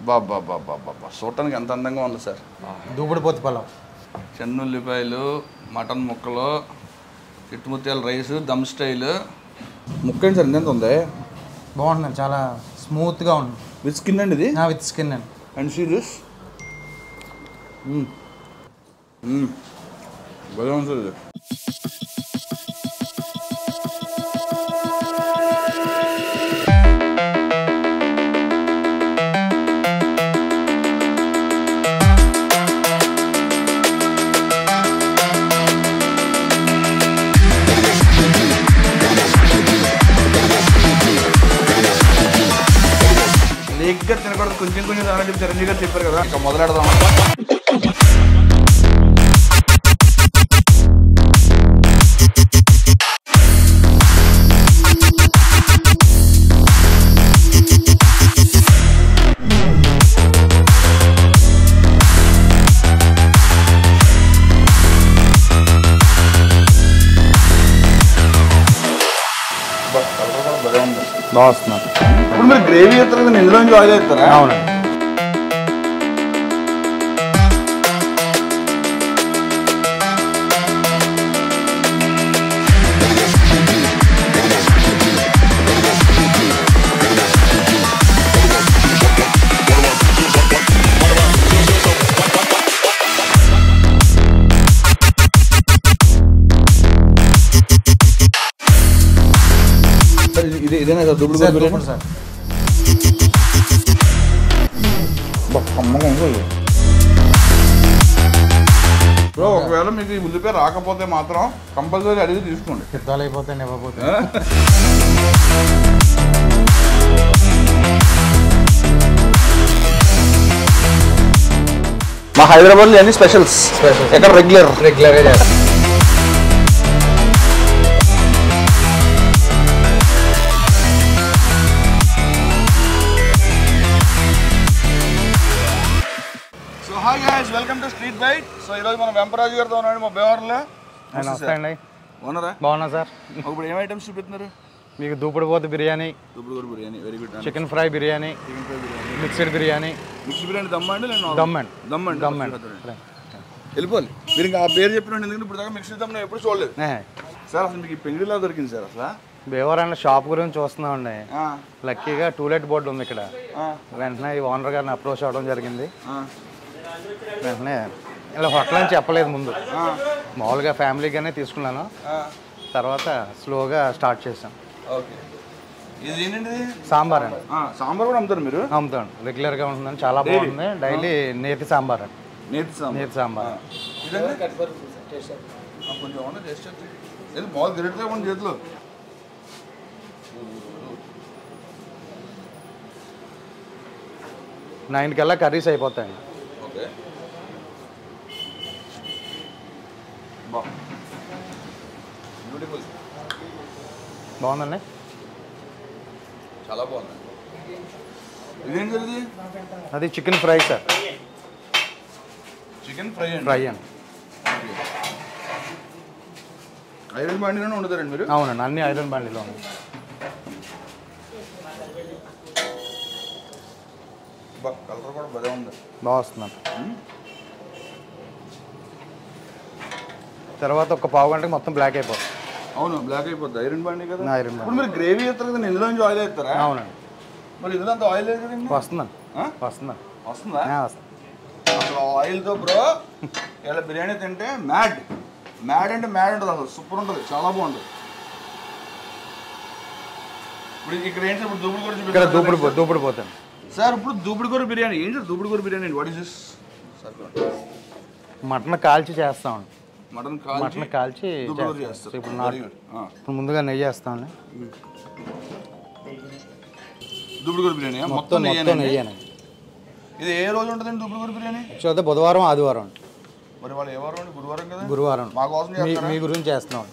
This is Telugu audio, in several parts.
బాబా బాబా బాబా చూడటానికి ఎంత అందంగా ఉంది సార్ దూపుడు పోతు పలావ్ చెన్నుల్లిపాయలు మటన్ ముక్కలు చిట్టుముత్యాల రైస్ దమ్ స్టైల్ ముక్క ఏంటి సార్ ఎంత ఉంది బాగుంటుంది చాలా స్మూత్గా ఉంది విత్ స్కిన్ అండి ఇది నా విత్ స్కిన్ అండి అండ్ సీ దిస్ భలే ఉంది సార్ ఇది లేగ్గా తినకూడదు కొంచెం కొంచెం తినాలని చెప్పి చిరంజీవి గారు చెప్పారు కదా ఇంకా మొదలెడదాం బా, కలర్ కూడా భలే ఉంది. బాగా వస్తున్నాను ఇప్పుడు మీరు గ్రేవీ చేస్తారు కదా ఇందులో నుంచి ఆయిల్ వేస్తారా అవునండి సార్ ఇది- ఇది ఇదేనా సార్ దుబ్బుడు సార్ బిర్యానీ దూపుడు సార్ బా, కమ్మగా ఉంది ఇది. బ్రో ఒకవేళ మీకు ఈ ఉల్లిపాయ రాకపోతే మాత్రం కంపల్సరీ అడిగి తీసుకోండి యుద్ధాలు అయిపోతాయి ఇవ్వకపోతే మా హైదరాబాద్లో అన్ని స్పెషల్స్ Specials. ఎక్కడ రెగ్యులర్ రెగ్యులర్గా చేస్తాం so hi guys welcome to street bite so ఈరోజు మనం వెంపరాజు గారితో ఉన్నాడు మా బేవర్లో ఆయన వస్తాయండి ఓనరా బాగున్నా సార్ ఇప్పుడు ఏం ఐటమ్స్ చూపిస్తున్నారు మీకు దూపుడు పోతు బిర్యానీ దుబ్బుడు కూడా biryani very good chicken fry biryani chicken fry biryani mixed biryani mix biryani dum అండి నేను దమ్ అండి దమ్ అండి దమ్ అండి వెళ్ళిపోవాలి మీరు ఇంకా ఆ పేరు చెప్పినండి ఎందుకంటే ఇప్పుడు దాకా మిక్స్ దమ్ నేను ఎప్పుడు చూడలేదు ఏ, సార్ అసలు మీకు ఈ పెంగిడిలా దొరికింది సార్ అసలు భీమవరం షాప్ గురించి చూస్తున్నామండి ఆ, లక్కీగా టూలెట్ బోర్డు ఉంది ఇక్కడ ఆ, వెంటనే ఈ ఓనర్ గారిని అప్రోచ్ అవ్వడం జరిగింది ఆ, వెంటనే ఇలా హోటల్ అని చెప్పలేదు ముందు ఆ, మామూలుగా ఫ్యామిలీగానే తీసుకున్నాను ఆ. తర్వాత స్లోగా స్టార్ట్ చేసాం ఓకే ఇది ఏంటండి ఇది? సాంబార్ అండి ఆ, సాంబార్ కూడా అమ్ముతారు మీరు అమ్ముతాం రెగ్యులర్గా ఉంటుందని చాలా బాగుంటుంది డైలీ నేతి సాంబార్ అండి నేతి సాంబార్ నేతి సాంబార్ ఇదండి ఆ, కొంచెం ఏమన్నా టేస్ట్ చేస్తే ఇది మామూలు తిరగట్లే మన చేతిలో నైన్ కల్లా కర్రీస్ అయిపోతాయండి ఓకే బా బ్యూటిఫుల్ బాగుందండి చాలా బాగుంది ఇదేంటి ఇది అది chicken fry sir chicken fry అండి ఫ్రై అండి ఐరన్ బండిలోనే వండుతారండి మీరు అవునండి అన్ని ఐరన్ బండిలో ఉన్నాయి బా కలర్ కూడా భలే ఉంది బాగా వస్తున్నాను తర్వాత ఒక పావు గంటకి మొత్తం బ్లాక్ అయిపోతుంది అవును బ్లాక్ అయిపోద్ది ఐరన్ బండి కదా ఐరన్ ఇప్పుడు మీరు గ్రేవీ వేస్తారు కదా ఇందులో నుంచి ఆయిల్ వేస్తారా అవునండి మరి ఇందులో అంత ఆయిల్ లేదు కదండి వస్తుందండి ఆ? వస్తుందండి వస్తుందా ఆ, వస్తుంది అసలు ఆయిల్తో బ్రో ఇలా బిర్యానీ తింటే మ్యాడ్ మ్యాడ్ అంటే మ్యాడ్ ఉంటుంది అసలు సూపర్ ఉంటుంది చాలా బాగుంటుంది ఇప్పుడు ఇక్కడ ఏంటి ఇప్పుడు దూపుడు కూర ఇక్కడ చూపిస్తారు దూపుడు కదా పో- దూపుడు పోతాను సార్ ఇప్పుడు దూపుడు కూర బిర్యానీ ఏంటి సార్ దూపుడు కూర biryani what is this sir mutton కాల్చి చేస్తామండి మటన్ కాల్చి మటన్ కాల్చి దూపుడు కూర చేస్తాం. చేస్తారు ఇప్పుడు వెరీ నాటు గుడ్ ఇప్పుడు ముందుగా నెయ్యి వేస్తామండి దూపుడు కూర బిర్యానీ మొత్తం మొత్తం మొత్తం నెయ్యి నెయ్యేనండి ఇది ఏ రోజు ఉంటుందండి దూపుడు కూర బిర్యానీ యాక్చువల్ అయితే బుధవారం ఆదివారం అండి మరి వాళ్ళు ఏ వారం అండి గురువారం కదా గురువారం మా కోసం మీ చేస్తారా మీ గురించి చేస్తున్నాం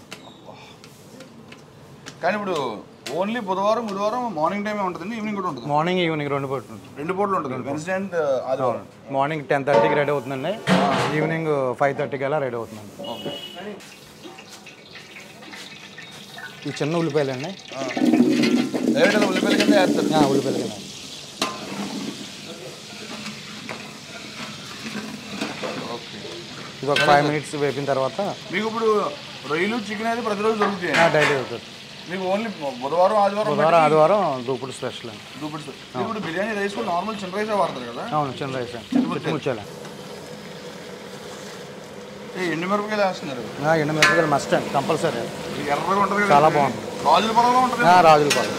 కానీ ఇప్పుడు ఓన్లీ బుధవారం గురువారం మార్నింగ్ టైమే ఉంటుందండి ఈవినింగ్ కూడా ఉంటుంది మార్నింగ్ ఈవినింగ్ రెండు పట్టుంది రెండు పూటలు ఉంటుంది వెన్స్డే అండ్ ఆదివారం మార్నింగ్ టెన్ థర్టీకి రెడీ అవుతుందండి ఈవినింగ్ ఫైవ్ థర్టీకి అలా రెడీ అవుతుందండి ఓకే ఈ చిన్న ఉల్లిపాయలు అండి డైరెక్ట్ ఉల్లిపాయల కింద వేస్తారు ఉల్లిపాయలు కింద ఇది ఒక ఫైవ్ మినిట్స్ వేపిన తర్వాత మీకు ఇప్పుడు రొయ్యలు చికెన్ అయితే ప్రతిరోజు దొరుకుతాయి డైలీ అవుతుంది మీకు ఓన్లీ బుధవారం ఆదివారం బుధవారం ఆదివారం దూపుడు స్పెషల్ అండి దూపిడి ఇప్పుడు బిర్యానీ రైస్ కూడా నార్మల్ చిన్న రైసే వాడతారు కదా అవును చిన్న రైస్ అండి చిట్టుముచ్చాల ఏ ఎండు మిరపకాయలు వేస్తున్నారు ఎండు మిరపకాయలు మస్ట్ అండి కంపల్సరీ ఇది ఎర్రగా ఉంటుంది కదా చాలా బాగుంది. రాజుల పొలంలో ఉంటుంది రాజుల పాలు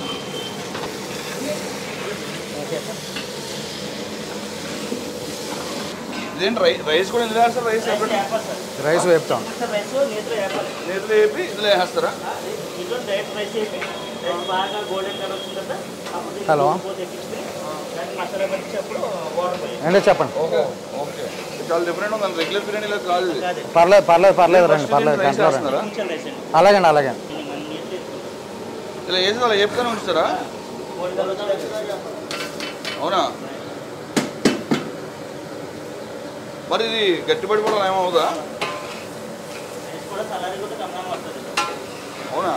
ఇదేంటి రై రైస్ కూడా ఇందులో వేస్తారు రైస్ సెపరేట్ రైస్ వేపుతాం రైస్ నేతిలో వేపాలి నేతిలో వేపి ఇందులో వేస్తారా ఇంట్లో డైరెక్ట్ రైస్ వేపి రైస్ బాగా గోల్డెన్ కలర్ వచ్చిన తర్వాత అప్పుడు దీన్ని హలో. ఉప్పు తెప్పించుకుని దానికి మసాలా పట్టించినప్పుడు వాటర్ పోయి ఏంటో చెప్పండి ఓకే ఓకే ఇది చాలా డిఫరెంట్ ఉంది రెగ్యులర్ బిర్యానీలో కాదు ఇది. కాదు పర్లేదు పర్లేదు పర్లేదు రండి First పర్లేదు దీన్ని రైస్ గంటలో రండి వేస్తున్నారా కొంచెం రైస్ అండి అలాగే అండి అలాగే దీన్ని మనం నీళ్ళు తీసుకుంటాం ఇలా వేసి అలా వేపుతానే ఉంచుతారా గోల్డెన్ కలర్ వచ్చిన అవునా మరి ఇది గట్టిపడిపోవడం ఏమవుదా రైస్ కూడా సలారీ కూడా కమ్మాలి వస్తుంది అవునా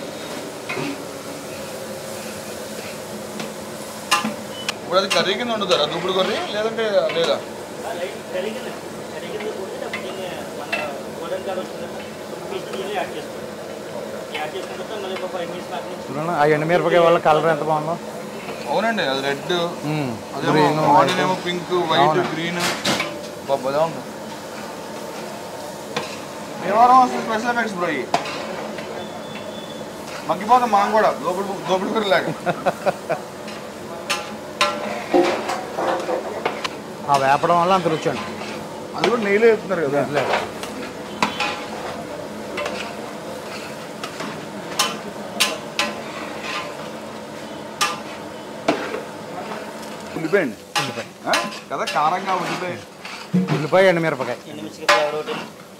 ఇప్పుడు అది కర్రీ కింద వండుతారా దుప్పుడు కర్రీ లేదంటే లేదా లైట్ కరిగింది కరిగింది కూడా అప్పుడు దీన్ని మన గోల్డెన్ కలర్ వచ్చిన తర్వాత పీస్ నీళ్ళు యాడ్ చేసుకోవాలి యాడ్ చేసుకున్న తర్వాత మళ్ళీ ఒక ఫైవ్ మినిట్స్ పక్కన ఉంచి చూడండి ఆ ఎండు మిరపకాయ వల్ల కలర్ ఎంత బాగుందో అవునండి అది రెడ్ మ్మ్. అదేమో గ్రీన్ ఆనియన్ ఏమో పింక్ వైట్ అవును. గ్రీన్ బాగా ఉంది దేవారం అసలు స్పెషల్ ఎఫెక్ట్స్ బ్రో ఇవి మగ్గిపోతాం మనం కూడా దోపిడి దోపిడి కూర లేక ఆ వేపడం వల్ల అంత రుచి అండి అది కూడా నెయ్యిలో చెప్తున్నారు కదా లేదు. ఉల్లిపోయండి ఉల్లిపాయ ఆ? కదా కారంగా ఉల్లిపోయి ఉల్లిపాయ ఎండు మిరపకాయ ఎండుమిర్చికి ఫ్లేవర్ ఒకటి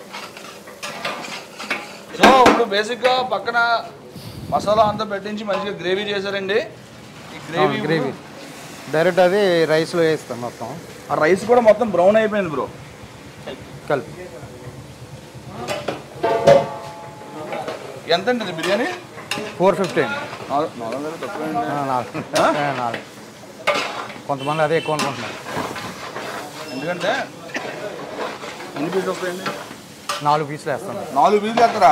సో ఇప్పుడు బేసిక్గా పక్కన మసాలా అంతా పెట్టించి మంచిగా గ్రేవీ చేశారండి ఈ గ్రేవీ గ్రేవీ డైరెక్ట్ అది రైస్లో వేస్తాం మొత్తం ఆ రైస్ కూడా మొత్తం బ్రౌన్ అయిపోయింది బ్రో కలిపి ఎంత అండి ఇది బిర్యానీ ఫోర్ ఫిఫ్టీ అండి నాలుగు నాలుగు వందలు తక్కువేండి. ఆ, నాలుగు ఆ, నాలుగు కొంతమంది అదే ఎక్కువ అనుకుంటున్నారు ఎందుకంటే ఎన్ని పీసులు వస్తాయండి నాలుగు పీసులు వేస్తాం నాలుగు పీసులు వేస్తారా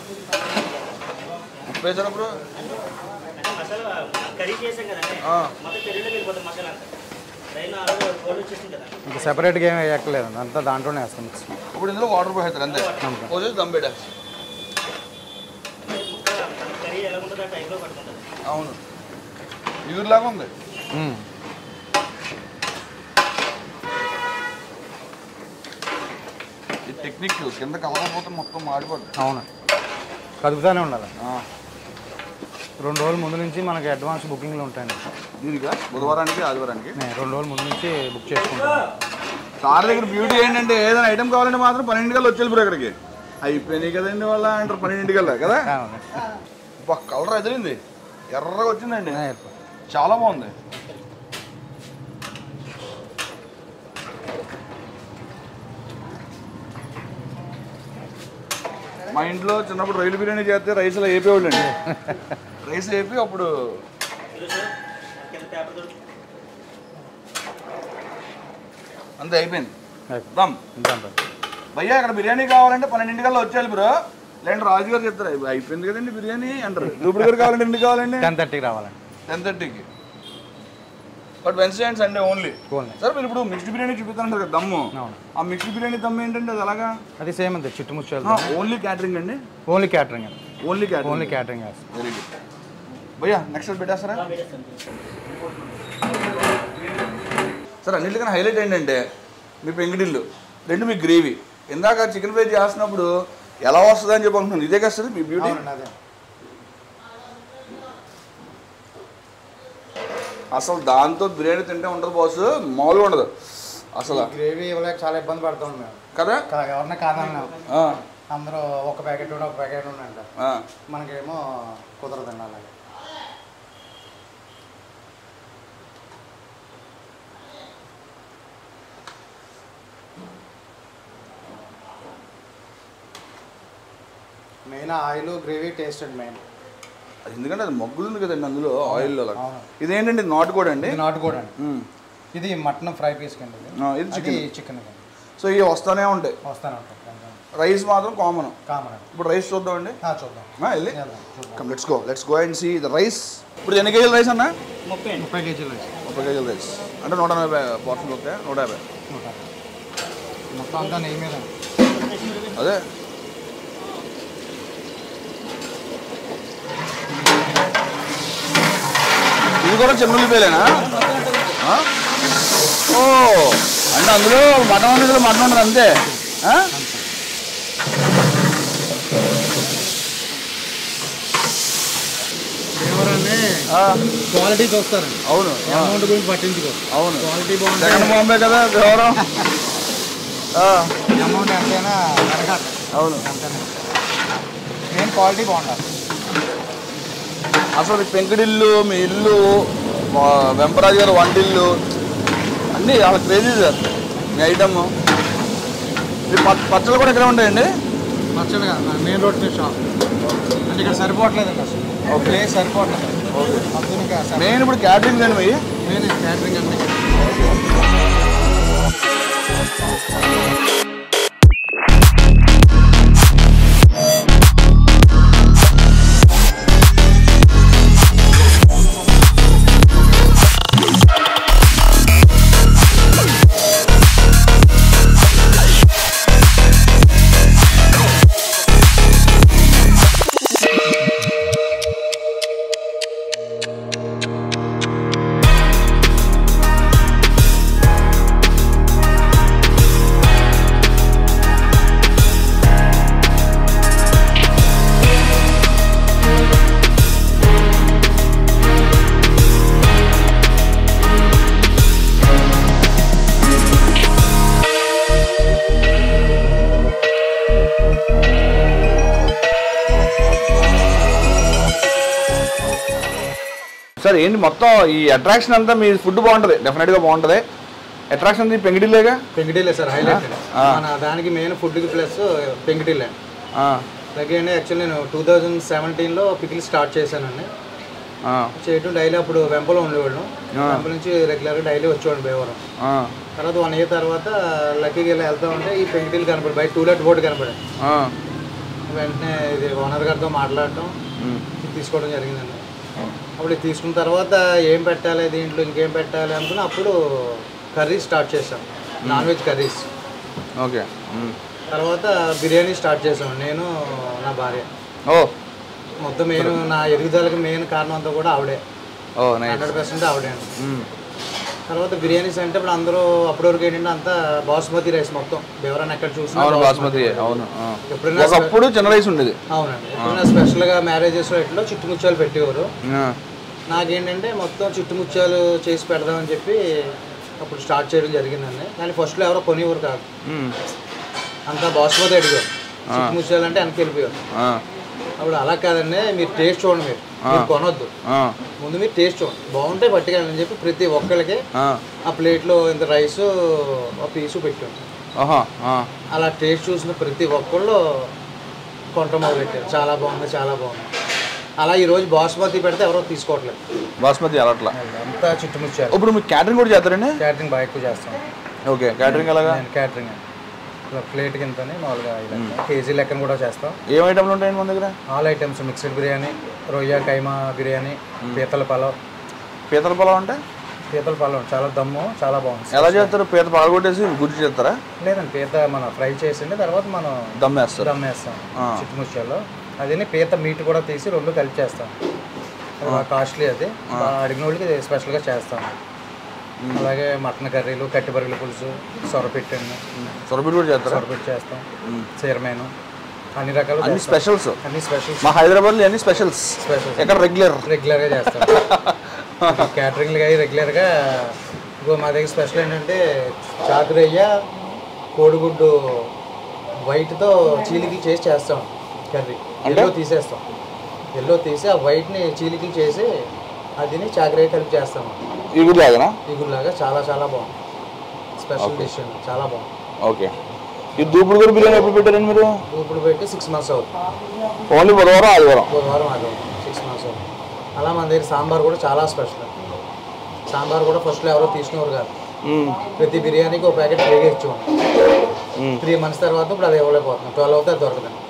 ఉప్పు వేసారా బ్రో అంటే మసాలా కర్రీ చేసాం కదండి ఆ. మొత్తం కర్రీలోకి వెళ్ళిపోతుంది మసాలా అంతా రైన్ ఆల్రెడీ గోల్డ్ వచ్చేసింది కదా ఇంకా సెపరేట్గా ఏమి వేయట్లేదు అంతా దాంట్లోనే వేస్తాం మిక్స్ ఇప్పుడు ఇందులో వాటర్ పోసేస్తారు అంతే పోసేసి దమ్ పెట్టేస్తారు ముక్క మన కర్రీ ఎలా ఉంటుందో ఆ టైంలో పట్టుకుంటుంది అవును ఇగురులాగా ఉంది మ్మ్. ఈ టెక్నిక్ కింద కలగకపోతే మొత్తం మాడిపోద్ది అవును కదుపుతానే ఉండాలి ఆ, రెండు రోజుల ముందు నుంచి మనకి అడ్వాన్స్ బుకింగ్లు ఉంటాయండి దీనికా బుధవారానికి ఆదివారానికి నేను రెండు రోజుల ముందు నుంచి బుక్ చేసుకుంటాను సార్ దగ్గర బ్యూటీ ఏంటంటే ఏదైనా ఐటమ్ కావాలంటే మాత్రం పన్నెండుకల్లా వచ్చేది బ్రో ఇక్కడికి అయిపోయినాయి కదండి వాళ్ళ అంటారు పన్నెండింటికల్లా కదా అవును. కలర్ ఎదిరింది ఎర్రగా వచ్చిందండి ఆ, ఏర్పాటు. చాలా బాగుంది మా ఇంట్లో చిన్నప్పుడు రైలు బిర్యానీ చేస్తే రైస్లో వేపేవాళ్ళు అండి రైస్ వేపి అప్పుడు తెలుసు కింద పేపర్ దొరుకుతుంది అంతే అయిపోయింది అయిపోయింది. దమ్ ఇంతే అంటారు. భయ్యా ఇక్కడ బిర్యానీ కావాలంటే పన్నెండింటికల్లా వచ్చేయాలి బ్రో లేదంటే రాజుగారు చెప్తారు "అయ్యి, అయిపోయింది కదండి బిర్యానీ అంటారు దూపుడు గారు కావాలంటే ఎన్ని కావాలండి టెన్ థర్టీకి రావాలండి టెన్ థర్టీకి but Wednesday and Sunday only only sir మీరు ఇప్పుడు మిక్స్డ్ బిర్యానీ చూపిస్తానంటారు కదా దమ్ము అవును ఆ మిక్స్డ్ బిర్యానీ దమ్ ఏంటంటే అది అలాగా అది సేమ్ అంతే చుట్టుముచ్చాలి ఓన్లీ క్యాటరింగ్ అండి ఓన్లీ క్యాటరింగ్ అండి ఓన్లీ క్యాటరింగ్ ఓన్లీ క్యాటరింగ్ వేస్తాం వెరీ గుడ్ భయ్యా నెక్స్ట్ పెట్టేస్తారా సార్ అన్నిటికన్నా హైలైట్ ఏంటంటే మీ పెంగిడిల్లు రెండు మీ గ్రేవీ ఇందాక చికెన్ ఫ్రై చేస్తున్నప్పుడు ఎలా వస్తుంది అని చెప్పి అనుకున్నాను ఇదే కదా సార్ మీ బ్యూటీ అదే అసలు దాంతో బిర్యానీ తింటే ఉంటుంది బాస్ మామూలుగా ఉండదు అసలు గ్రేవీ ఇవ్వలేక చాలా ఇబ్బంది పడుతాం మేము కదా కా- ఎవరిని కాదన్నాం ఆ, అందరూ ఒక ప్యాకెట్ ఒక ప్యాకెట్ ఉండంట ఆ. మనకేమో కుదరదండి అలాగే మెయిన్ ఆయిల్ గ్రేవీ టేస్ట్ అండి మెయిన్ అది ఎందుకంటే అది మగ్గుతుంది కదండి అందులో ఆయిల్లో అలా అవును. ఇదేంటండి నాటుకోడి అండి ఇది నాటుకోడి అండి మ్మ్. ఇది మటన్ ఫ్రై పీస్ కండి ఇది ఆ, ఇది అది చికెన్ చికెన్ కండి సో ఇవి వస్తూనే ఉంటాయి వస్తానే ఉంటాం రైస్ మాత్రం కామన్ కామన్ ఇప్పుడు రైస్ చూద్దామండి ఆ, చూద్దాం ఆ, వెళ్ళి వెళ్దాం, చూద్దాం. Come let's go let's go and see the rice ఇప్పుడు ఎన్ని కేజీల రైస్ అన్న ముప్పై అండి ముప్పై కేజీలు వేసి. ముప్పై కేజీల రైస్ అంటే నూట ఎనభై పోర్షన్లు వస్తాయి నూట యాభై నూట. మొత్తం అంతా నెయ్యి మీద అదే ఇది కూడా చిన్న ఉల్లిపాయలేనా ఆ? ఓ అంటే అందులో మటన్ ఉండదు మటన్ ఉండదు అంతే ఆ? ఎవరన్నీ ఆ, క్వాలిటీ చూస్తారండి అవును ఆ, అమౌంట్ గురించి పట్టించుకోరు అవును క్వాలిటీ బాగుంటే సెకండ్ బాంబే కదా వ్యవహారం ఆ, అమౌంట్ ఎంతైనా వెనకాలి అవును అంతేనే మెయిన్ క్వాలిటీ బాగుండాలి అసలు మీ పెంకుడిల్లు మీ ఇల్లు మా వెంపరాజు గారు వంటిల్లు అన్నీ చాలా క్రేజీ సార్ మీ ఐటమ్ మీ పచ్చ పచ్చళ్ళు కూడా ఇక్కడే ఉంటాయండి పచ్చడి మెయిన్ రోడ్ మీద షాప్ అంటే ఇక్కడ సరిపోవట్లేదండి అసలు ఒక ప్లేస్ సరిపోవట్లేదు అందుకని ఇంకా సరి- మెయిన్ ఇప్పుడు క్యాటరింగ్ అండి మీ మెయిన్ క్యాటరింగ్ అండి సార్ ఏంటి మొత్తం ఈ అట్రాక్షన్ అంతా మీ ఫుడ్ బాగుంటుంది డెఫినెట్గా బాగుంటుంది అట్రాక్షన్ ఈ పెంగిడిలేగా పెంకిటిల్లే సార్ హైలైట్ ఆ. మన దానికి మెయిన్ ఫుడ్కి ప్లస్ పెంకిటిల్లే ఆ, అలాగే యాక్చువల్లీ నేను టూ థౌజండ్ సెవెంటీన్లో పికిల్ స్టార్ట్ చేశానండి ఆ, చేయటం డైలీ అప్పుడు వెంపలో ఉండేవాళ్ళం ఆ. వెంప నుంచి రెగ్యులర్గా డైలీ వచ్చేవాడు భీవరం ఆ, తర్వాత వన్ ఇయర్ తర్వాత లక్కీగా ఇలా వెళ్తా ఉంటే ఈ పెంకిటిల్ కనపడి బయట టూలెట్ బోర్డు కనపడింది ఆ, వెంటనే ఇది ఓనర్ గారితో మాట్లాడటం ఉమ్, ఇది తీసుకోవడం జరిగిందండి అప్పుడు ఇది తీసుకున్న తర్వాత ఏం పెట్టాలి దీంట్లో ఇంకేం పెట్టాలి అనుకుని అప్పుడు కర్రీస్ స్టార్ట్ చేశాం non veg curries okay um. తర్వాత బిర్యానీ స్టార్ట్ చేసాం నేను నా భార్య ఓ మొత్తం మెయిన్ నా ఎదుగుదలకు మెయిన్ కారణం అంతా కూడా ఆవిడే ఓ నైస్ హండ్రెడ్ పర్సెంట్ ఆవిడే అండి ఉమ్, తర్వాత బిర్యానీస్ అంటే ఇప్పుడు అందరూ అప్పటి వరకు ఏంటంటే అంతా బాస్మతి రైస్ మొత్తం ఎవరైనా ఎక్కడ చూసినా అవును బాస్మతి. బాస్మతి అవును ఆ. ఎప్పుడైనా ఒకప్పుడు చిన్న రైస్ ఉండేది అవునండి ఎప్పుడైనా స్పెషల్గా మ్యారేజెస్ ఇట్లా చుట్టుముచ్చాలు పెట్టేవారు ఆ, నాకేంటంటే మొత్తం చుట్టుముత్యాలు చేసి పెడదామని చెప్పి అప్పుడు స్టార్ట్ చేయడం జరిగిందండి కానీ ఫస్ట్లో ఎవరో కొనేవారు కాదు ఉమ్, అంతా బాస్మతి అడిగారు చుట్టుముత్యాలు అంటే వెనక్కి వెళ్ళిపోయారు ఆ, అప్పుడు అలా కాదండి మీరు టేస్ట్ చూడండి మీరు మీరు కొనొద్దు ఆ, ముందు మీరు టేస్ట్ చూడండి బాగుంటే పట్టుకెళ్ళని చెప్పి ప్రతి ఒక్కరికి ఆ, ఆ ప్లేట్లో ఇంత రైస్ ఆ పీసు పెట్టాం ఆహా, ఆ, అలా టేస్ట్ చూసిన ప్రతి ఒక్కళ్ళు కొంట మొదలెట్టారు చాలా బాగుంది చాలా బాగుంది అలా ఈరోజు బాస్మతి పెడితే ఎవరో తీసుకోవట్లేదు బాస్మతి అలట్లా అంతా చుట్టుముచ్చారు ఇప్పుడు మీకు క్యాటరింగ్ కూడా చేస్తారండి క్యాటరింగ్ బాగా ఎక్కువ చేస్తాం ఓకే క్యాటరింగ్ ఎలాగా నేను క్యాటరింగ్ ప్లేట్ కింతని మామూలుగా ఇలా కేజీ లెక్కన కూడా చేస్తాం ఏం ఐటమ్లు ఉంటాయండి మన దగ్గర ఆల్ ఐటమ్స్ మిక్స్డ్ బిర్యానీ రొయ్య కైమా బిర్యానీ పీతల పలావ్ పీతల పొలం అంటే పీతల పలావ్ చాలా దమ్ము చాలా బాగుంది ఎలా చేస్తారు పీత పగలగొట్టేసి గుజ్జు చేస్తారా లేదండి పీత మనం ఫ్రై చేసింది తర్వాత మనం దమ్ వేస్తారు దమ్ వేస్తాం ఆ. చిట్టుముచ్చాల్లో అదే పీత మీట్ కూడా తీసి రెండు కలిపి చేస్తాం అది బాగా కాస్ట్లీ అది బాగా అడిగిన వాళ్ళకి ఇది స్పెషల్గా చేస్తాం అలాగే మటన్ కర్రీలు కట్టి బరుగుల పులుసు సొరపెట్టండి సొరబిడి కూడా చేస్తారా సొరపెట్టి చేస్తాం చీరమేను అన్ని రకాలు అన్ని చేస్తాం. స్పెషల్స్ అన్ని స్పెషల్స్ మా హైదరాబాద్లో అన్ని స్పెషల్స్ స్పెషల్స్ ఎక్కడ రెగ్యులర్ రెగ్యులర్గా చేస్తాం క్యాటరింగ్లు అవి రెగ్యులర్గా ఇంకో మా దగ్గర స్పెషల్ ఏంటంటే చాకురయ్య కోడిగుడ్డు వైట్తో చీలికలు చేసి చేస్తాం కర్రీ ఎల్లో తీసేస్తాం ఎల్లో తీసి ఆ వైట్ని చీలికలు చేసి అదిని చాకరయ్య కలిపి చేస్తాం ఈ గుడి లాగానా ఇగురులాగా చాలా చాలా బాగుంది స్పెషల్ డిష్ అండి చాలా బాగుంది ఓకే ఈ దూపుడు కూడా బిర్యానీ ఎప్పుడు పెట్టారండి మీరు ఇప్పుడు పెట్టి సిక్స్ మంత్స్ అవుతుంది ఓన్లీ బుధవారం ఆదివారం బుధవారం అది సిక్స్ మంత్స్ అవుతుంది అలా మన దగ్గర సాంబార్ కూడా చాలా స్పెషల్ సాంబార్ కూడా ఫస్ట్లో ఎవరో తీసుకునేవారు కాదు మ్మ్. ప్రతి బిర్యానీకి ఒక ప్యాకెట్ ఫ్రీగా ఇచ్చేవాడు త్రీ మంత్స్ తర్వాత ఇప్పుడు అది ఇవ్వలేకపోతున్నాం ట్వెల్వ్ అవుతే అది దొరకదండి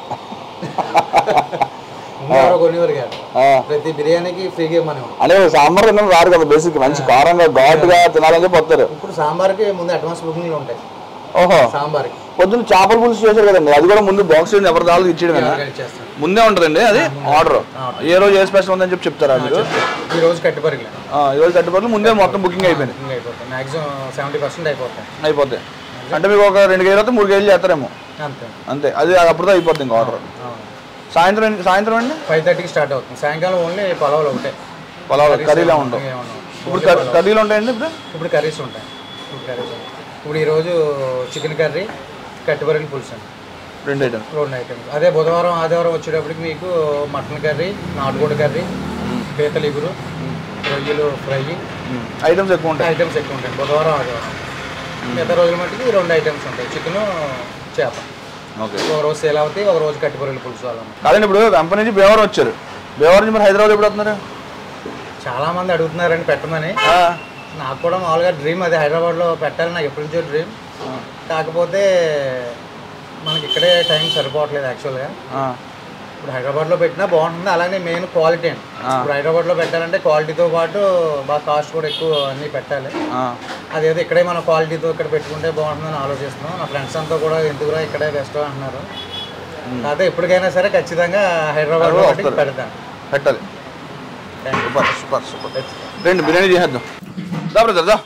ముందు ఎవరో కొనేవారు కాదు ఆ. ప్రతి బిర్యానీకి ఫ్రీగా ఇవ్వమని అంటే సాంబార్ తినడం రాదు కదా బేసిక్ మంచి కారంగా ఘాటుగా తినాలని చెప్పి వస్తారు ఇప్పుడు సాంబార్కి ముందు అడ్వాన్స్ బుకింగ్లు ఉంటాయి ఓహో సాంబార్కి పొద్దున్న చేపల పులుసు చేశారు కదండి అది కూడా ముందు బాక్స్ ఎవరి దాళ్ళు ఇచ్చేయడం ఎవరికైనా చేస్తాం ముందే ఉంటుందండి అది ఆర్డర్ ఏ రోజు ఏ స్పెషల్ ఉందని చెప్పి చెప్తారా మీరు ఈ రోజు కట్టి పరిగెలు ఆ, ఈ రోజు తట్టుబడులు ముందే మొత్తం బుకింగ్ అయిపోయింది బుకింగ్ అయిపోతాయి మాక్సిమం సెవెంటీ పర్సెంట్ అయిపోతాయి అయిపోతాయి అంటే మీకు ఒక రెండు కేజీలు అయితే మూడు కేజీలు చేస్తారేమో అంతే అంతే అది అప్పుడుతో అయిపోద్ది ఇంకా ఆర్డర్ సాయంత్రం ఎన్ని- సాయంత్రం అండి ఫైవ్ థర్టీకి స్టార్ట్ అవుతుంది సాయంకాలం ఓన్లీ పొలవలు ఒకటే పొలాలు కర్రీలా ఉండవు ఏమన్నా ఇప్పుడు కర్రీ- కర్రీలు ఉంటాయండి ఇప్పుడు ఇప్పుడు కర్రీస్ ఉంటాయి ఇప్పుడు కర్రీస్ ఉంటాయి ఇప్పుడు ఈరోజు చికెన్ కర్రీ కట్టిబరిని పులుసు అండి రెండు ఐటమ్ రెండు ఐటమ్స్ అదే బుధవారం ఆదివారం వచ్చేటప్పటికి మీకు మటన్ కర్రీ నాటుకోడి కర్రీ పీతల ఇగురు రొయ్యలు ఫ్రై ఐటమ్స్ ఎక్కువ ఉంటాయి ఐటమ్స్ ఎక్కువ ఉంటాయి బుధవారం ఆదివారం మిగతా రోజుల మట్టుకి ఈ రెండు ఐటమ్స్ ఉంటాయి చికెన్ చేప ఓకే ఒక రోజు సేలావతి ఒక రోజు కట్టిబొరలు పులుసు వాళ్ళం కాదండి ఇప్పుడు వెంప నుంచి బేవర్ వచ్చారు బేవర్ నుంచి మరి హైదరాబాద్ ఎప్పుడు వస్తున్నారు చాలా మంది అడుగుతున్నారండి పెట్టమని ఆ, నాకు కూడా మామూలుగా డ్రీమ్ అది హైదరాబాద్లో పెట్టాలని నాకు ఎప్పటి నుంచో డ్రీమ్ కాకపోతే మనకి ఇక్కడే టైం సరిపోవట్లేదు యాక్చువల్గా ఆ, ఇప్పుడు హైదరాబాద్లో పెట్టినా బాగుంటుంది అలానే మెయిన్ క్వాలిటీ అండి ఆ. ఇప్పుడు హైదరాబాద్లో పెట్టాలంటే క్వాలిటీతో పాటు బాగా కాస్ట్ కూడా ఎక్కువ అన్నీ పెట్టాలి ఆ. అదేదో ఇక్కడే మన క్వాలిటీతో ఇక్కడ పెట్టుకుంటే బాగుంటుందని ఆలోచిస్తున్నాం నా ఫ్రెండ్స్ అంతా కూడా ఎందుకురా ఇక్కడే బెస్ట్ అంటున్నారు కాకపోతే ఎప్పటికైనా సరే ఖచ్చితంగా హైదరాబాద్లో హైదరాబాద్ పెట్టి వస్తారు. పెడతాను పెట్టాలి Thank you. Super super super రండి బిర్యానీ చేసేద్దాం దా బ్రదర్ దా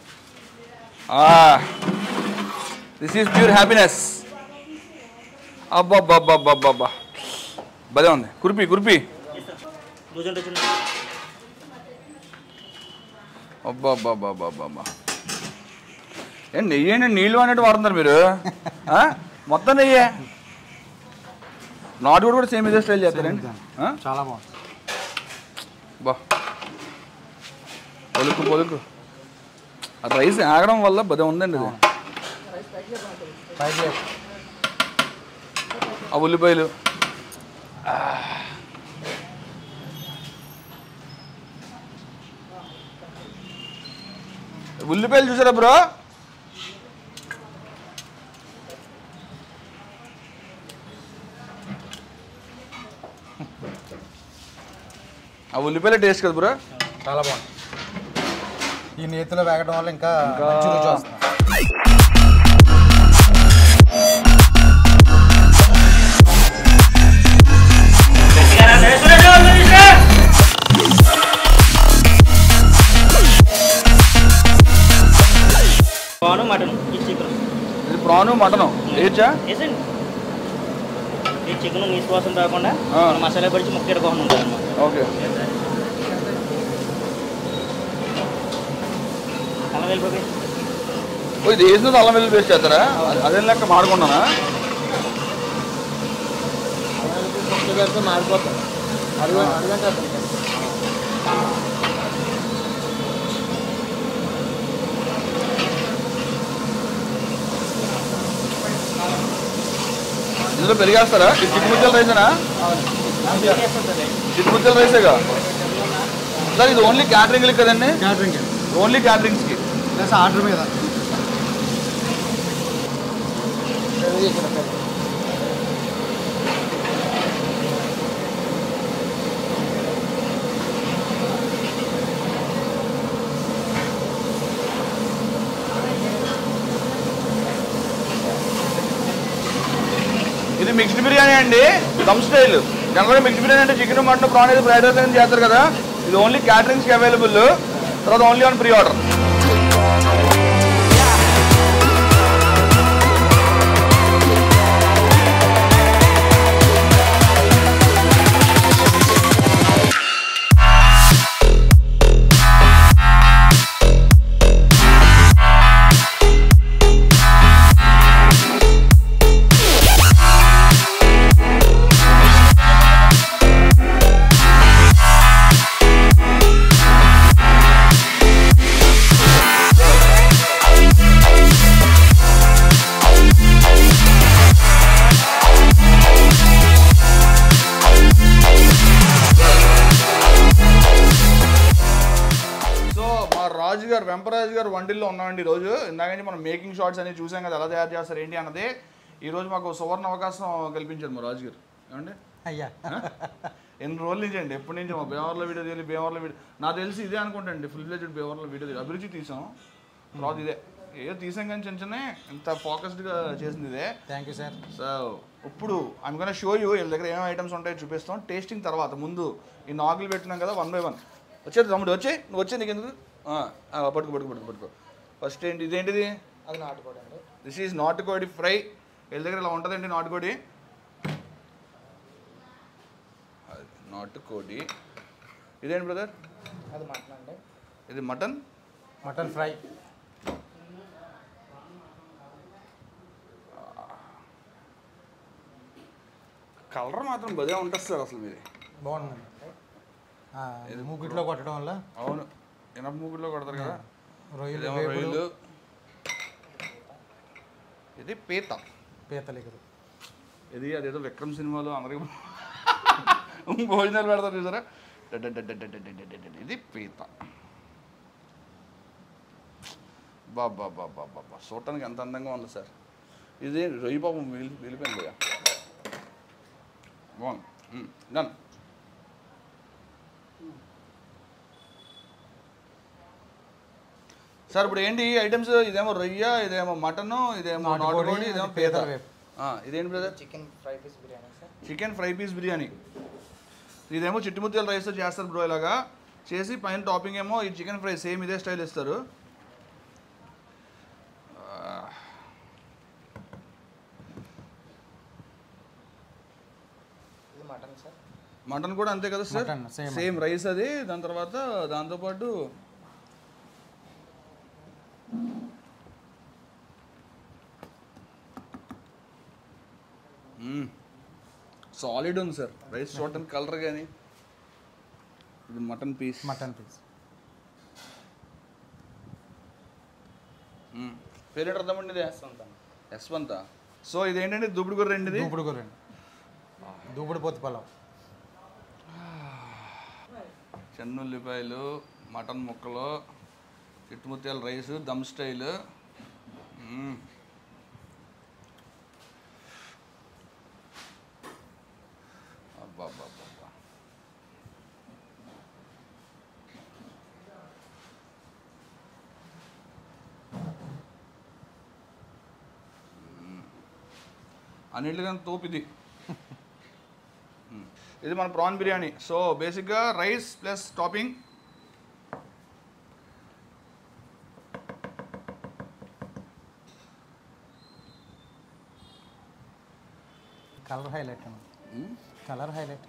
దిస్ ఈజ్ ప్యూర్ హ్యాపీనెస్ అబ్బబ్బబ్బబ్బబ్బబ్బా భలే ఉంది కురిపి కురిపి లూజ్ అంటే చిన్న అబ్బబ్బబ్బబ్బబ్బా ఏం నెయ్యి ఏంటి నీళ్ళు అన్నట్టు వాడుతున్నారు మీరు ఆ? మొత్తం నెయ్యే నాటు కూడా సేమ్ ఇదే స్టైల్ చేస్తారండి ఆ? చాలా బాగుంది బా పొలుకు పొలుకు ఆ రైస్ ఆగడం వల్ల భలే ఉందండి ఇది ఫైవ్ ప్లేట్ ఆ ఉల్లిపాయలు ఆ. ఉల్లిపాయలు చూసారా బ్రో ఆ ఉల్లిపాయల టేస్ట్ కదా బ్రో చాలా బాగుంది ఈ నేతిలో వేగడం వల్ల ఇంకా మంచి రుచి వస్తుంది పాను మటన్ ఈ చికెన్ ఇది ప్రాను మటను వేయచ్చా వేసండి ఈ చికెన్ నీసు కోసం రాకుండా ఆ. మన మసాలా పడిచి ముక్క కోసం ఉంటుంది అన్నమాట ఓకే అలా వెళ్ళిపోయి ఓ, ఇది వేసిన అల్లం వెల్లుల్లి పేస్ట్ చేస్తారా అదే లెక్క మాడుకున్నానా మారిపోతుంది అడుగు అడుగంటే ఇందులో పెరిగేస్తారా ఇది చిట్టుముచ్చల రైసేనా చిట్టుముచ్చల రైసేగా సార్ ఇది ఓన్లీ క్యాటరింగ్లకి కదండి క్యాటరింగ్ ఓన్లీ క్యాటరింగ్స్కి ప్లస్ ఆర్డర్ మీద ఇది మిక్స్డ్ బిర్యానీ అండి దమ్ స్టైల్ జనరల్గా మిక్స్డ్ బిర్యానీ అంటే చికెన్ మటన్ ప్రాన్ అయితే ఫ్రైడ్ రైస్ అని చేస్తారు కదా ఇది ఓన్లీ క్యాటరింగ్స్కి అవైలబుల్ తర్వాత only on pre order Raju గారు వెంపరాజు గారు వంటిల్లో ఉన్నామండి ఈరోజు ఇందాక నుంచి మనం మేకింగ్ షార్ట్స్ అనేవి చూసాం కదా ఎలా తయారు చేస్తారు ఏంటి అన్నది ఈరోజు మాకు సువర్ణ అవకాశం కల్పించారు మా రాజు గారు ఏమండి అయ్యా ఎన్ని రోజుల నుంచి అండి ఎప్పటి నుంచి మా భీమవరంలో వీడియో తీయాలి భీమవరంలో వీడియో నాకు తెలిసి ఇదే అనుకుంటాండి ఫుల్ ఫ్లెజ్డ్ భీమవరంలో వీడియో తీయాలి అభిరుచి తీసాం తర్వాత ఇదే ఏదో తీసాం కానీ చిన్న చిన్న ఇంత ఫోకస్డ్గా చేసింది ఇదే థ్యాంక్ యూ సార్ సో ఇప్పుడు ఐమ్ గోనా షో యూ వీళ్ళ దగ్గర ఏమేమి ఐటమ్స్ ఉంటాయో చూపిస్తాం టేస్టింగ్ తర్వాత ముందు ఈ నాగులు పెట్టినాం కదా వన్ బై వన్ వచ్చేది తమ్ముడు వచ్చే నువ్వు వచ్చే నీకు ఎందుకు ఆ, ఆ, పట్టుకో పట్టుకో పట్టుకో పట్టుకో ఫస్ట్ ఏంటి ఇదేంటిది అది నాటుకోండి అండి దిస్ ఈజ్ నాటుకోడి ఫ్రై వీళ్ళ దగ్గర ఇలా ఉంటుందండి నాటుకోడి అది నాటుకోడి ఇదేంటి బ్రదర్ అది మటన్ అండి ఇది మటన్ మటన్ ఫ్రై కలర్ మాత్రం బదే ఉంటుంది సార్ అసలు మీది బాగుందండి ఆ, మూగిట్లో కొట్టడం వల్ల అవును ఎనప మూగుల్లో కొడతారు కదా రొయ్యలు ఇదేమో వేపుడు, రొయ్యలు ఇది పీత పీతలిగరు ఇది అదేదో విక్రమ్ సినిమాలో అందరికి భోజనాలు పెడతారు చూసారా డడ్డడ్డడ్డడ్డడ్డడ్డడ్డడ్డడ్. ఇది పీత బాబా బాబా బాబా చూడటానికి ఎంత అందంగా ఉంది సార్ ఇది రొయ్యి పాపం వెళ్ళి వెళ్ళిపోయింది భయ్యా. బాగుంది డన్ సార్ ఇప్పుడు ఏంటి ఐటమ్స్ ఇదేమో రొయ్య ఇదేమో మటన్ ఇదేమో నాటుకోడి, నాటుకోడి ఇదేమో అది పీత పీతల వేపు. ఆ, ఇదేంటి brother chicken fry piece biryani sir chicken fry piece biryani ఇదేమో చిట్టుముత్యాల రైస్తో చేస్తారు బ్రో ఇలాగా చేసి పైన టాపింగ్ ఏమో ఈ చికెన్ ఫ్రై సేమ్ ఇదే స్టైల్ ఇస్తారు ఆ, ఇది మటన్ సార్ మటన్ కూడా అంతే కదా sir mutton, same same rice అది దాని తర్వాత దాంతోపాటు సాలిడ్ ఉంది సార్ రైస్ చూడటానికి కలర్ కానీ ఇది మటన్ పీస్ మటన్ పీస్ పేరేంటి అర్థమండి ఇది యశ్వంత సో ఇది ఏంటంటే దుబ్బుడు కూర రెండిది దూపుడు కూరండి దూపుడు పొత్తి పొలం చెన్నుల్లిపాయలు మటన్ ముక్కలు చిట్టుముత్యాల రైస్ దమ్ స్టైల్ మ్మ్. అబ్బబ్బబ్బబ్బా. మ్మ్. అన్నిటికన్నా తోపు ఇది మ్మ్. ఇది మన ప్రాన్ బిర్యానీ సో బేసిక్గా rice plus topping colour highlight అండి కలర్ హైలైట్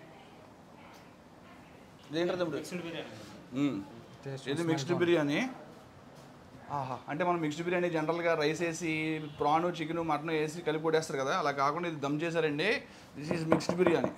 ఇదేంటి తమ్ముడు మిక్స్డ్ బిర్యానీ మ్మ్. టేస్ట్ ఇది మిక్స్డ్ బిర్యానీ ఆహా అంటే మనం మిక్స్డ్ బిర్యానీ జనరల్గా రైస్ వేసి ప్రాన్ చికెన్ మటన్ వేసి కలిపి కొట్టేస్తారు కదా అలా కాకుండా ఇది దమ్ చేశారండి దిస్ ఈజ్ మిక్స్డ్ బిర్యానీ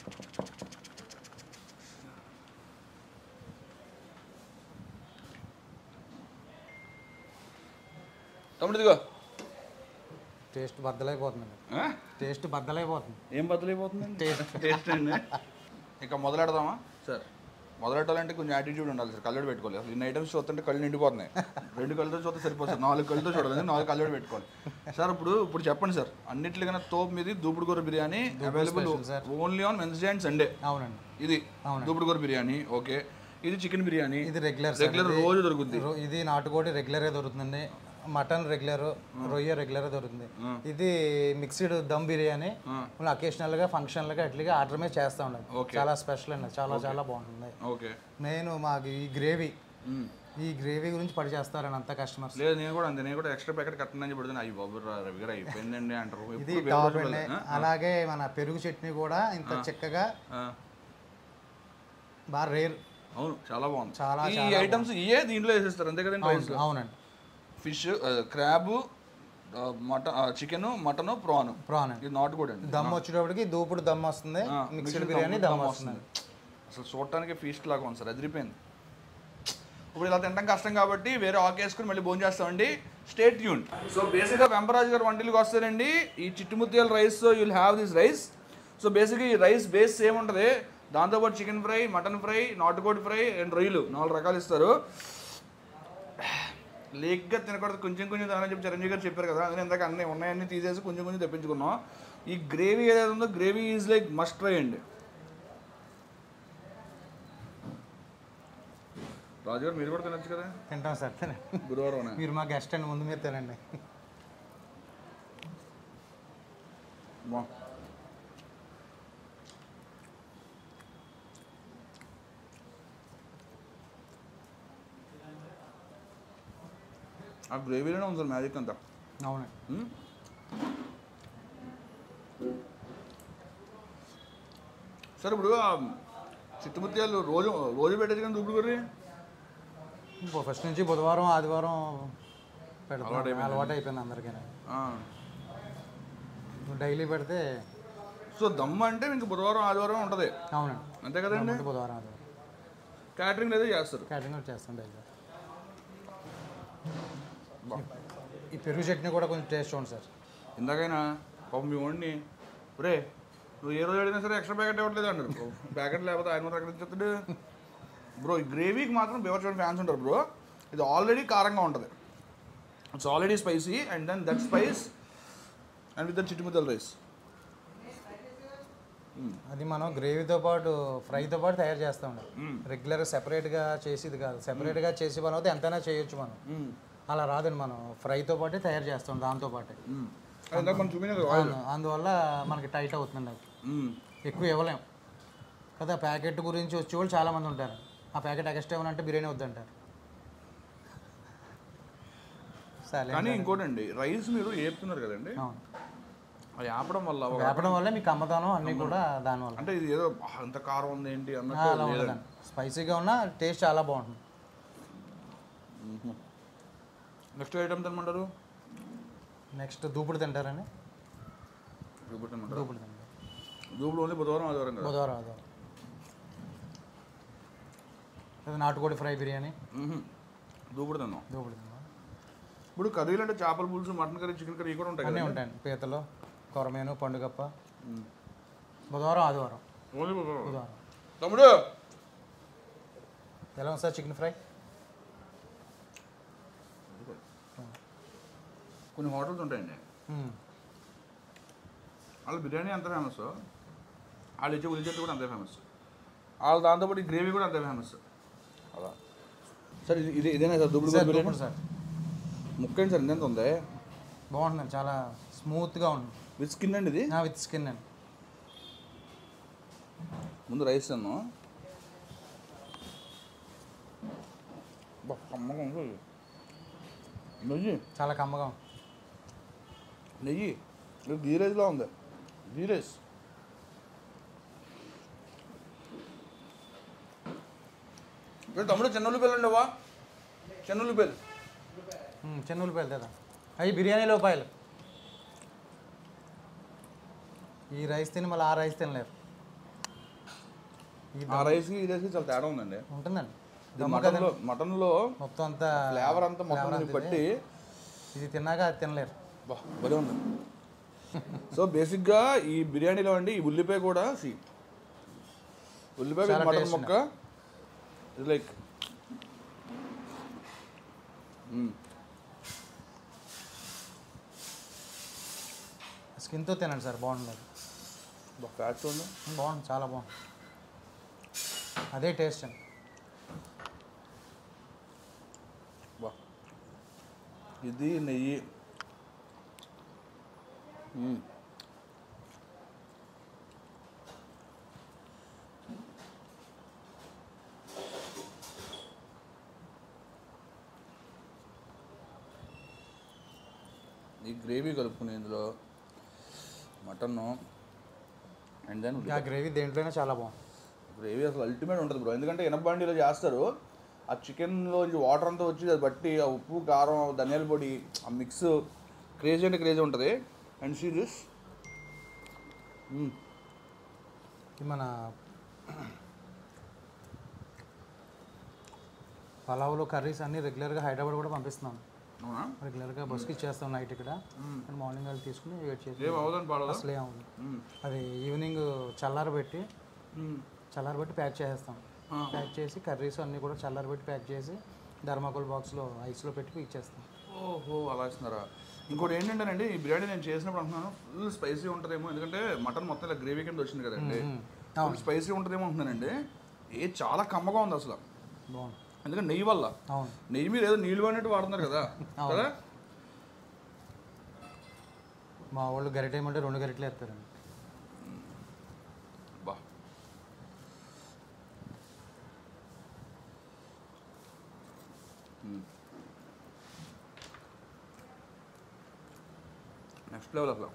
తమ్ముడు ఇదిగో టేస్ట్ బద్దలైపోతుందండి ఆ? టేస్ట్ బద్దలైపోతుంది ఏం బదులైపోతుందండి టేస్ట్ టేస్ట్ అండి ఇక మొదలెడదామా సార్ మొదలెట్టాలంటే కొంచెం యాటిట్యూడ్ ఉండాలి సార్ కళ్ళోడు పెట్టుకోవాలి అసలు ఇన్ని ఐటమ్స్ చూస్తుంటే కళ్ళు నిండిపోతున్నాయి రెండు కళ్ళతో చూస్తే సరిపోతుంది సార్ నాలుగు కళ్ళతో చూడాలి నాలుగు కళ్ళోడు పెట్టుకోవాలి సార్ ఇప్పుడు ఇప్పుడు చెప్పండి సార్ అన్నిటికన్నా తోపు మీది దూపుడు కూర biryani available special, sir. Only on Wednesday and Sunday అవునండి ఇది అవునండి. దూపుడు కూర బిర్యానీ ఓకే ఇది చికెన్ బిర్యానీ ఇది రెగ్యులర్ రెగ్యులర్ రోజు దొరుకుద్ది రో- ఇది నాటుకోడి రెగ్యులర్గా దొరుకుతుందండి మటన్ రెగ్యులర్ రొయ్య రెగ్యులర్ దొరుకుతుంది ఇది మిక్స్డ్ దమ్ బిర్యానీ మనం అకేషనల్గా ఫంక్షన్లుగా అట్లుగా ఆర్డర్ మీద చేస్తా ఉన్నాం Okay. చాలా స్పెషల్ అండి చాలా చాలా బాగుంటుంది ఓకే నేను మాకు ఈ గ్రేవీ ఈ గ్రేవీ గురించి పడి చేస్తారండి అంతా కస్టమర్స్ లేదు నేను కూడా అంతే నేను కూడా ఎక్స్ట్రా ప్యాకెట్ కట్టనని చెప్తాను అయ్యి బాబు రా రవి గారు అయిపోయిందండి అంటారు ఇది ఎప్పుడు వేరే టాప్ రోజు అండి వెళ్ళదు. అలాగే మన పెరుగు చట్నీ కూడా ఇంత చిక్కగా ఆ, బాగా రేర్ అవును చాలా బాగుంది చాలా, ఈ చాలా ఐటమ్స్ ఇయే దీంట్లో వేసేస్తారు అంతే కదండి రైస్ అవును అవునండి fish crab mutton chicken mutton prawn prawn అండి ఇది నాటు కూడా అండి దమ్ వచ్చేటప్పటికి దూపుడు దమ్ వస్తుంది ఆ, మిక్స్డ్ mixed బిర్యానీ దమ్ దమ్ వస్తుంది. వస్తుంది అసలు చూడటానికి ఫీస్ట్ లాగా ఉంది సార్ అదిరిపోయింది ఇప్పుడు ఇలా తినడం కష్టం కాబట్టి వేరే ఆకు వేసుకుని మళ్ళీ భోజనం చేస్తామండి స్టేట్ ట్యూన్ సో బేసిక్గా వెంపరాజు గారు వంటలకు వస్తారండి ఈ చిట్టుముత్యాల rice so you'll have this rice so బేసిక్గా ఈ రైస్ బేస్ సేమ్ ఉంటుంది దాంతోపాటు చికెన్ ఫ్రై మటన్ ఫ్రై నాటుకోడి ఫ్రై అండ్ రొయ్యలు నాలుగు రకాలు ఇస్తారు లేక్గా తినకూడదు కొంచెం కొంచెం తినాలని చెప్పి చిరంజీవి గారు చెప్పారు కదా అందుకని ఇందాక అన్నీ ఉన్నాయన్నీ తీసేసి కొంచెం కొంచెం తెప్పించుకున్నాం ఈ గ్రేవీ ఏదైతే ఉందో gravy is like must try అండి రాజు గారు మీరు కూడా తినచ్చు కదా తింటాం సార్ తినండి గురువారం మీరు మా గెస్ట్ అండి ముందు మీరు తినండి బా ఆ గ్రేవీలోనే ఉంది సార్ మ్యాజిక్ అంతా అవునండి మ్మ్. సార్ ఇప్పుడు ఆ చిట్టుముత్యాలు రోజు రోజు పెట్టేది కానీ దుబ్బుడు కర్రీ ఇంకో ఫస్ట్ నుంచి బుధవారం ఆదివారం అలవాటు పెడతాం అయిపోయింది. అలవాటు అయిపోయింది అందరికీ ఆ. డైలీ పెడితే సో దమ్ అంటే మీకు బుధవారం ఆదివారం ఉంటుంది అవునండి అంతే కదండి ముందు బుధవారం ఆదివారం క్యాటరింగ్ అయితే చేస్తారు క్యాటరింగ్ కూడా చేస్తాం డైలీ బా. ఈ పెరుగు చట్నీ కూడా కొంచెం టేస్ట్ చూడండి సార్ ఇందాకైనా పాపం మీ వాడిని ఒరే నువ్వు ఏ రోజు అడిగినా సరే ఎక్స్ట్రా ప్యాకెట్ ఇవ్వట్లేదు అన్నారు ప్యాకెట్ లేకపోతే ఆయన ఎక్కడ చెప్తాడు బ్రో ఈ గ్రేవీకి మాత్రం బేవర్ చూడండి ఫ్యాన్స్ ఉంటారు బ్రో ఇది ఆల్రెడీ కారంగా ఉంటుంది it's already spicy and then that spice and with the చిట్టుముద్దల రైస్ అది మనం గ్రేవీతో పాటు ఫ్రైతో పాటు తయారు చేస్తాం రెగ్యులర్గా సెపరేట్గా చేసేది కాదు సెపరేట్గా చేసి మనం అయితే ఎంతైనా చేయొచ్చు మనం అలా రాదండి మనం ఫ్రైతో పాటే తయారు చేస్తాం దాంతో పాటే ఇందాక మనం చూపించదు ఆయిల్ అవును, అందువల్ల మనకి టైట్ అవుతుంది అది ఎక్కువ ఇవ్వలేం కదా ప్యాకెట్ గురించి వచ్చేవాళ్ళు చాలామంది ఉంటారు ఆ ప్యాకెట్ ఎక్స్ట్రా ఇవ్వనంటే బిర్యానీ వద్దంటారు సరే కానీ ఇంకోటండి రైస్ మీరు ఏపుతున్నారు కదండి అవును అది ఆపడం వల్ల ఒక- వేపడం వల్ల మీకు అమ్మతాను అన్నీ కూడా దానివల్ల అంటే ఇది ఏదో "ఆ, ఇంత కారం ఉంది ఏంటి ఆ, అన్నట్టు అలా లేదండి ఉండదండి స్పైసీగా ఉన్నా టేస్ట్ చాలా బాగుంటుంది నెక్స్ట్ ఐటమ్ తినమంటారు నెక్స్ట్ దూపుడు తింటారని దూపుడు తినమంటారు దూపుడు తింటారు దూపుడు ఓన్లీ బుధవారం ఆదివారం కదా బుధవారం ఆదివారం లేదా నాటుకోడి ఫ్రై బిర్యానీ మ్మ్. దూపుడు తిన్నాం దూపుడు తింటాం ఇప్పుడు కర్రీలు అంటే చేపల పులుసు మటన్ కర్రీ చికెన్ కర్రీ ఇవి కూడా ఉంటాయి అన్నీ కదా ఉంటాయండి పీతలు కొరమేను పండుగప్ప బుధవారం ఆదివారం ఓన్లీ బుధవారం బుధవారం తమ్ముడు ఎలా ఉంది సార్ చికెన్ ఫ్రై కొన్ని హోటల్స్ ఉంటాయండి మ్మ్. వాళ్ళ బిర్యానీ అంత ఫేమస్ వాళ్ళు ఇచ్చే ఉల్లి చెట్టు కూడా అంతే ఫేమస్ వాళ్ళు దాంతోపాటు ఈ గ్రేవీ కూడా అంతే ఫేమస్ అలా సార్ ఇది ఇది ఇదేనా సార్ దుబ్బుడు సార్ బిర్యానీ దూపుడు సార్ ముక్క ఏంటి సార్ ఎంత ఉంది బాగుంటుందండి చాలా స్మూత్గా ఉంది విత్ స్కిన్ అండి ఇది విత్ స్కిన్ అండి ముందు రైస్ తిన్నాం బా, కమ్మగా ఉంది నెయ్యి చాలా కమ్మగా ఉంది నెయ్యి ఇది గీ రైస్లో ఉంది గీ రైస్ ఇక్కడ తమ్ముడు చిన్న ఉల్లిపాయలు ఉండవా చిన్న ఉల్లిపాయలు మ్మ్, చిన్న ఉల్లిపాయలు కదా అవి బిర్యానీలో ఉపాయలు ఈ రైస్ తిని మళ్ళీ ఆ రైస్ తినలేరు ఈ ఆ రైస్కి ఈ రైస్కి చాలా తేడా ఉందండి ఉంటుందండి ఇది మటన్లో మటన్లో మొత్తం అంతా ఫ్లేవర్ అంతా మొత్తం ఫ్లేవర్ దీనికి పట్టి ఇది తిన్నాక అది తినలేరు బా భలే ఉంది సో బేసిక్గా ఈ బిర్యానీలో అండి ఈ ఉల్లిపాయ కూడా సి ఉల్లిపాయ with చాలా మటన్ taste ముక్క ఇది లైక్ స్కిన్తో తినండి సార్ బాగుంటుంది ఫ్యాట్స్ ఉంది బాగుంది చాలా బాగుంది అదే టేస్ట్ అండి బా ఇది నెయ్యి మ్మ్. ఈ గ్రేవీ కలుపుకునే ఇందులో మటన్ అండ్ దెన్ ఆ గ్రేవీ దేంట్లోనే చాలా బాగుంది గ్రేవీ అసలు అల్టిమేట్ ఉంటుంది బ్రో ఎందుకంటే ఎనబండిలో చేస్తారు ఆ చికెన్లో నుంచి వాటర్ అంతా వచ్చి అది బట్టి ఆ ఉప్పు కారం ఆ ధనియాల పొడి ఆ మిక్స్ క్రేజీ అంటే క్రేజీ ఉంటుంది అండ్ సీ దిస్ ఇది మన పలావులు కర్రీస్ అన్నీ రెగ్యులర్గా హైదరాబాద్ కూడా పంపిస్తున్నాం అవునా రెగ్యులర్గా బస్కి ఇచ్చేస్తాం నైట్ ఇక్కడ అండ్ మార్నింగ్ వెళ్ళి తీసుకుని వెయిట్ చేసి ఏం అవదని పాడదా అసలే అవును అది ఈవినింగ్ చల్లారబెట్టి చల్లారబెట్టి ప్యాక్ చేసేస్తాం ఆ. ప్యాక్ చేసి కర్రీస్ అన్నీ కూడా చల్లారబెట్టి ప్యాక్ చేసి ధర్మాకోల్ బాక్స్లో ఐస్లో పెట్టి ఇచ్చేస్తాం ఓహో అలా ఇస్తున్నారా ఇంకోటి ఏంటంటేనండి ఈ బిర్యానీ నేను చేసినప్పుడు అంటున్నాను ఫుల్ స్పైసీ ఉంటుందేమో ఎందుకంటే మటన్ మొత్తం ఇలా గ్రేవీ కింద వచ్చింది కదండి మ్మ్. ఫుల్ స్పైసీ ఉంటుందేమో అంటున్నానండి ఏ చాలా కమ్మగా ఉంది అసలు బాగుంది ఎందుకంటే నెయ్యి వల్ల అవును నెయ్యి మీద ఏదో నీళ్ళు పడినట్టు వాడుతున్నారు కదా అవును. కదా మా వాళ్ళు గరిటేయమంటే రెండు గరిటలు వేస్తారండి బా నెక్స్ట్ లెవెల్ అసలు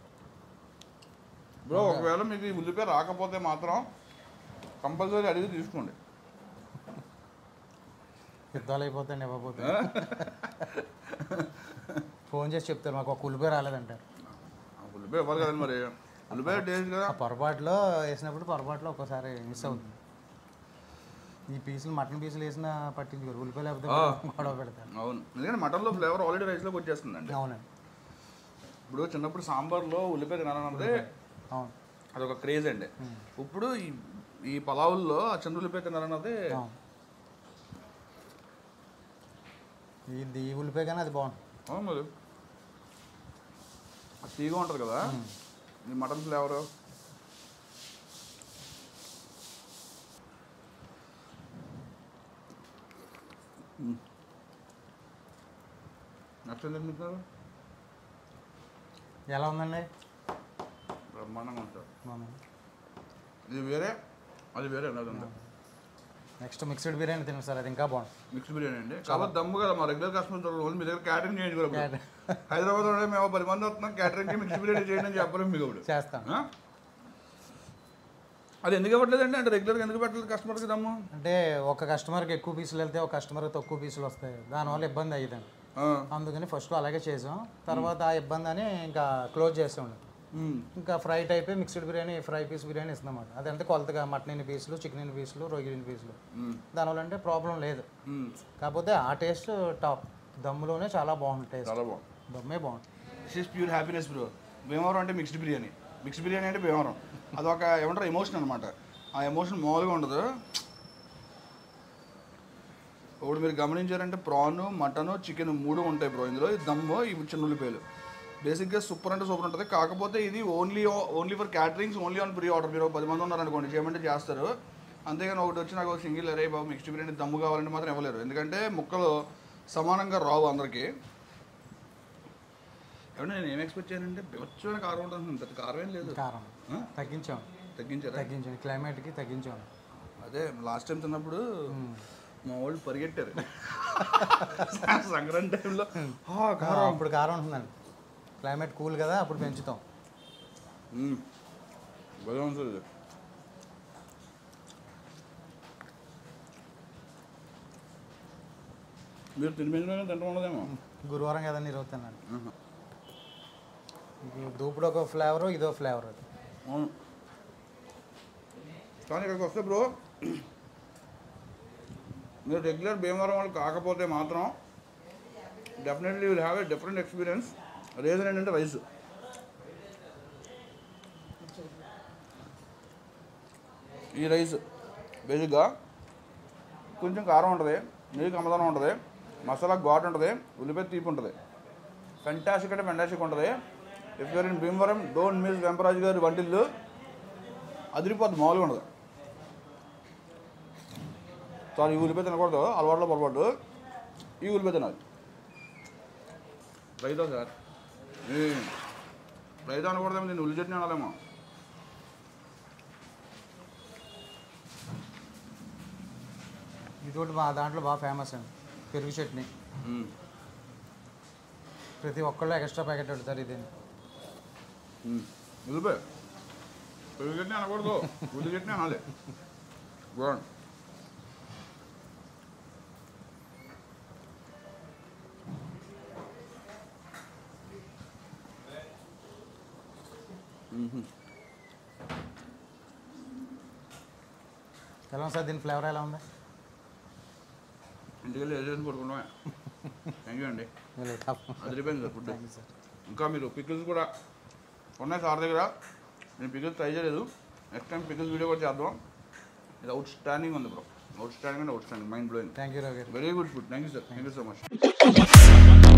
బ్రో ఒకవేళ మీకు ఈ ఉల్లిపాయ రాకపోతే మాత్రం కంపల్సరీ అడిగి తీసుకోండి యుద్ధాలు అయిపోతాయండి ఇవ్వకపోతే ఫోన్ చేసి చెప్తారు మాకు ఒక ఉల్లిపాయ రాలేదంటారు ఆ ఉల్లిపాయ ఇవ్వాలి కదండి మరి ఉల్లిపాయ టేస్ట్ కదా ఆ పొరపాటులో వేసినప్పుడు పొరపాటులో ఒక్కోసారి మిస్ అవుతుంది ఈ పీసులు మటన్ పీసులు వేసినా పట్టించుకోరు ఉల్లిపాయ లేకపోతే ఆ. గొడవ పెడతారు అవును ఎందుకంటే మటన్లో ఫ్లేవర్ ఆల్రెడీ రైస్లోకి వచ్చేస్తుందండి అవునండి ఇప్పుడు చిన్నప్పుడు సాంబార్లో ఉల్లిపాయ తినాలన్నది అవును అదొక క్రేజ్ అండి ఇప్పుడు ఈ ఈ పలావుల్లో ఆ చిన్న ఉల్లిపాయ తినాలన్నది అవును ఇది ఈ ఉల్లిపాయ కానీ అది బాగుంది అవును మరి అది తీగా ఉంటుంది కదా ఈ మటన్ ఫ్లేవర్ నచ్చింది మీకు ఎలా ఉందండి బ్రహ్మాండంగా ఉంటుంది బాగుంది ఇది వేరే అది వేరే అదంతా నెక్స్ట్ మిక్స్డ్ బిర్యానీ తినండి సార్ అది ఇంకా బాగుంది మిక్స్ బిర్యానీ అండి కాబట్టి దమ్ము కదా మా రెగ్యులర్ కస్టమర్ ఓన్లీ మీ దగ్గర క్యాటరింగ్ చేయించుకోవాలి Catering. హైదరాబాద్ ఉండే మేము పది మంది వస్తున్నాం క్యాటరింగ్ మిక్స్ బిర్యానీ చేయండి అని చెప్పలేము మీకు ఇప్పుడు చేస్తాం ఆ? అది ఎందుకు ఇవ్వట్లేదండి అంటే రెగ్యులర్గా ఎందుకు పెట్టలేదు కస్టమర్కి దమ్ము అంటే ఒక కస్టమర్కి ఎక్కువ పీసులు వెళ్తే ఒక కస్టమర్కి తక్కువ పీసులు వస్తాయి దానివల్ల ఇబ్బంది అయ్యిందండి ఆ. అందుకని ఫస్ట్ అలాగే చేసాం తర్వాత ఆ ఇబ్బంది అని ఇంకా క్లోజ్ చేసాం ఉమ్. ఇంకా fry type mixed biryani fry piece biryani ఇస్తున్నాం అదంటే కొలతగా మటన్ ఎన్ని పీసులు చికెన్ ఎన్ని పీసులు రొయ్యలు ఎన్ని పీసులు ఉమ్. దానివల్ల అంటే ప్రాబ్లం లేదు ఉమ్. కాకపోతే ఆ టేస్ట్ టాప్ దమ్ములోనే చాలా బాగుంది టేస్ట్ చాలా బాగుంది దమ్మే బాగుంది this is pure happiness bro Bhimavaram అంటే మిక్స్డ్ బిర్యానీ మిక్స్డ్ బిర్యానీ అంటే భీమవరం అదొక ఏమంటారు ఎమోషన్ అనమాట ఆ ఎమోషన్ మామూలుగా ఉండదు ఇప్పుడు మీరు గమనించారంటే ప్రాన్ మటన్ చికెన్ మూడు ఉంటాయి బ్రో ఇందులో ఈ దమ్ము ఈ చిన్న ఉల్లిపాయలు బేసిక్గా సూపర్ అంటే సూపర్ ఉంటుంది కాకపోతే ఇది only only for caterings only on pre order మీరు ఒక పది మంది ఉన్నారనుకోండి చేయమంటే చేస్తారు అంతేగాని ఒకటి వచ్చి నాకు సింగిల్ అరే బాబు మిక్స్డ్ బిర్యానీ దమ్ము కావాలంటే మాత్రం ఇవ్వలేరు ఎందుకంటే ముక్కలు సమానంగా రావు అందరికీ ఏమన్నా నేను ఏం ఎక్స్పెక్ట్ చేయాలంటే బెచ్చమైన కారం ఉంటుంది పెద్ద కారం ఏం లేదు కారం ఆ? తగ్గించాం తగ్గించారా తగ్గించాం క్లైమేట్కి తగ్గించాం అదే లాస్ట్ టైం తిన్నప్పుడు మా వాళ్ళు పరిగెట్టారు సంక్రాంతి టైంలో "ఆ, కారం అప్పుడు కారం ఉంటుందండి క్లైమేట్ కూల్ కదా అప్పుడు పెంచుతాం మ్మ్. భలే ఉంటుంది ఇది. మీరు తినిపించడం తింటూ ఉండదేమో గురువారం కదండి ఈరోజు తిన్నాను ఇది దూపుడు ఒక ఫ్లేవర్ ఇదో ఫ్లేవర్ అది అవును కానీ ఇక్కడికి వస్తే బ్రో మీరు రెగ్యులర్ భీమవరం వాళ్ళు కాకపోతే మాత్రం definitely will have a different experience reason ఏంటంటే రైస్ ఈ రైస్ బేసిక్గా కొంచెం కారం ఉంటుంది నీరు కమ్మదనం ఉంటుంది మసాలా ఘాట్ ఉంటుంది ఉల్లిపాయ తీపి ఉంటుంది ఫెంటాసిక్ అంటే ఫెంటాసిక్ ఉంటుంది if you're in Bhimavaram don't miss Vemparaju గారి వంటిల్లు అదిరిపోద్ది మామూలుగా ఉండదు సారీ ఈ ఉల్లిపాయ తినకూడదు అలవాట్లో పొరపాటు ఈ ఉల్లిపాయ తినాలి రైతా సార్ ఏ, రైతా అనకూడదేమో నేను ఉల్లి చట్నీ అనాలేమో ఇది ఒకటి మా దాంట్లో బాగా ఫేమస్ అండి పెరుగు చట్నీ మ్మ్. ప్రతి ఒక్కళ్ళు ఎక్స్ట్రా ప్యాకెట్ పెడతారు ఇది మ్మ్. ఉల్లిపాయ పెరుగు చట్నీ అనకూడదు ఉల్లి చట్నీ అనాలి బాగుంది మ్మ్. ఎలా ఉంది సార్ దీని ఫ్లేవర్ ఎలా ఉంది ఇంటికి వెళ్ళి వేసేసి పడుకున్నామే థ్యాంక్ యూ అండి మీరు tough. అదిరిపోయింది sir food Thank you, sir. ఇంకా మీరు పికిల్స్ కూడా ఉన్నాయి సార్ దగ్గర నేను పికిల్స్ ట్రై చేయలేదు నెక్స్ట్ టైం పికిల్స్ వీడియో కూడా చేద్దాం ఇది అవుట్ స్టాండింగ్ ఉంది bro outstanding and outstanding mind blowing thank you Ravi గారు very good food thank you sir thank you so much